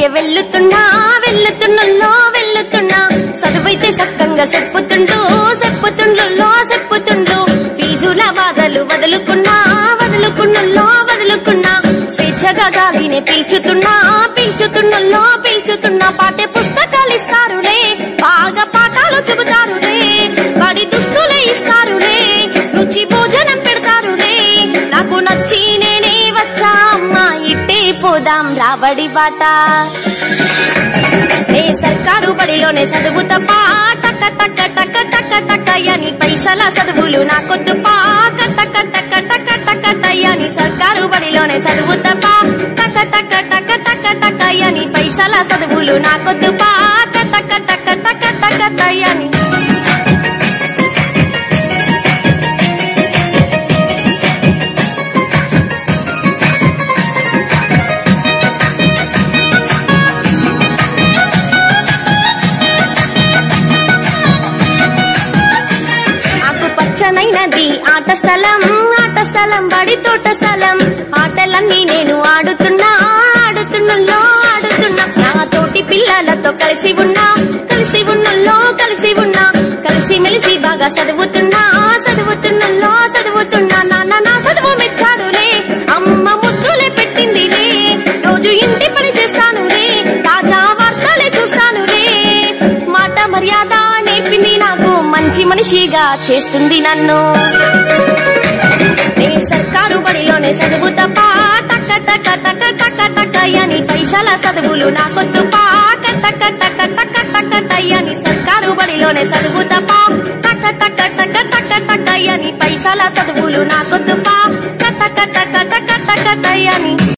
వెళ్ళుతున్నా వెళ్ళుతున్నలో వెళ్ళుతున్నా చదువైతే సక్కంగా చెప్పుతుంటూ చెప్పుతుండ్లో చెప్పుతుండు ఫీజుల బాధలు వదులుకున్నా వదులుకున్నలో వదులుకున్నా స్వేచ్ఛగా గాలిని పీల్చుతున్నా పీల్చుతున్నలో పీల్చుతున్నా పాఠ్య పుస్తకాలు ఇస్తారులే బాగా పాఠాలు చెబుతారులే వాడి దుస్తులే ఇస్తారులే రుచి భోజనం పెడతారులే నాకు నచ్చి నేనే వచ్చా అమ్మా ఇట్టే పోదాం రాబడి బాట నే సర్కారు బడిలోనే చదువు తప్ప టక్క టక్క టక్క టక్క టక్క అని పైసల చదువులు నాకొద్దు పా టక్క టక్క టక్క టక్క టయ్యని సర్కారు బడిలోనే చదువు తప్ప టక్క టక్క టక్క టక్క టక్క అని పైసల చదువులు నాకొద్దు పా టక్క టక్క టక్క టక్క టయ్యని ఆకు పచ్చనైనది ఆట స్థలం ఆట స్థలం బడి తోట స్థలం ఆటలన్నీ నేను ఆడుతున్నా ఆడుతున్నలో ఆడుతున్నా నా తోటి పిల్లలతో కలిసి ఉన్నా కలిసి ఉన్నలో కలిసి ఉన్నా కలిసి మెలిసి బాగా చదువుతున్నా చదువుతున్నలో చదువుతున్నా నాన్న నా చదువు మెచ్చాడులే అమ్మ ముద్దులే పెట్టిందిలే రోజు ఇంటి పని చేస్తానులే తాజా వార్తలే చూస్తానులే మాట మర్యాద నేర్పింది నాకు మంచి మనిషిగా చేస్తుంది నన్ను నే సర్కారు బడిలోనే చదువు తప్ప టక్క టక్క టక్క టక్క టక్క అని పైసల చదువులు నాకొద్దు పా టక్క టక్క టక్క టక్క టయ్యని సర్కారు బడిలోనే చదువు తప్ప టక్క టక్క టక్క టక్క టక్క అని పైసల చదువులు నాకొద్దు పా టక్క టక్క టక్క టక్క టయ్యని